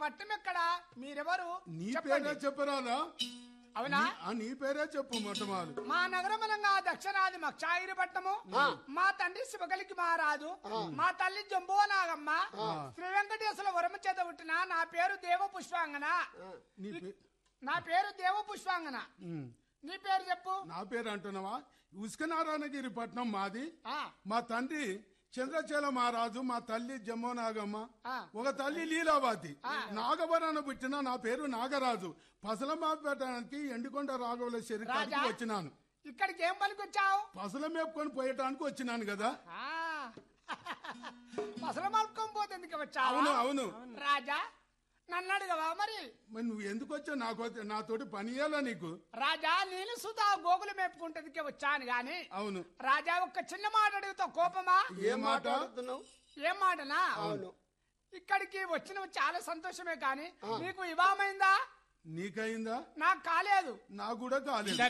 పట్టణం ఎక్కడ మీరెవరు నీ చెప్పండి. పేరే చెప్పరాదా అవునా నీ- ఆ, నీ పేరే చెప్పు మొట్టమొదలు మా నగరమనంగా దక్షిణాది మక్షాయిరి పట్టము మా తండ్రి శివగలికి మహారాజు మా తల్లి జంబో నాగమ్మ శ్రీ వెంకటేశ్వర వరమ చేత పుట్టిన నా పేరు దేవ పుష్పాంగన నీ పే- నా పేరు దేవ పుష్పాంగన ఉమ్. నీ పేరు చెప్పు నా పేరు అంటున్నావా ఉస్కనారాయణగిరి పట్నం మాది ఆ మా తండ్రి చంద్రచేల మహారాజు మా తల్లి జమ్మోనాగమ్మ ఆ. ఒక తల్లి లీలావతి నాగవరాన పుట్టిన నా పేరు నాగరాజు పసలమా పెట్టడానికి ఎండుకొండ రాఘవుల శరీరానికి రాజా వచ్చినాను ఇక్కడికి ఏం పనికి వచ్చావు పసల మేపుకొని పోయటానికి వచ్చినాను కదా అసలు మలుపుకొని పోతే ఎందుకు వచ్చావు అవును అవును రాజా నన్ను అడగవా మరి మరి నువ్వు ఎందుకు వచ్చావు నాకు నాతోటి పని ఇయ్యాలా నీకు రాజా నేను సుధా గోగులు మేపుకుంటేందుకే వచ్చాను గాని అవును రాజా ఒక్క చిన్న మాట అడుగుతావు కోపమా ఏ మాట మాట్లాడుతున్నావు ఏం మాటనా అవును ఇక్కడికి వచ్చిన చాలా సంతోషమే కానీ నీకు వివాహమైందా నీకయిందా నాకు కాలేదు నాకు కూడా కాలేదు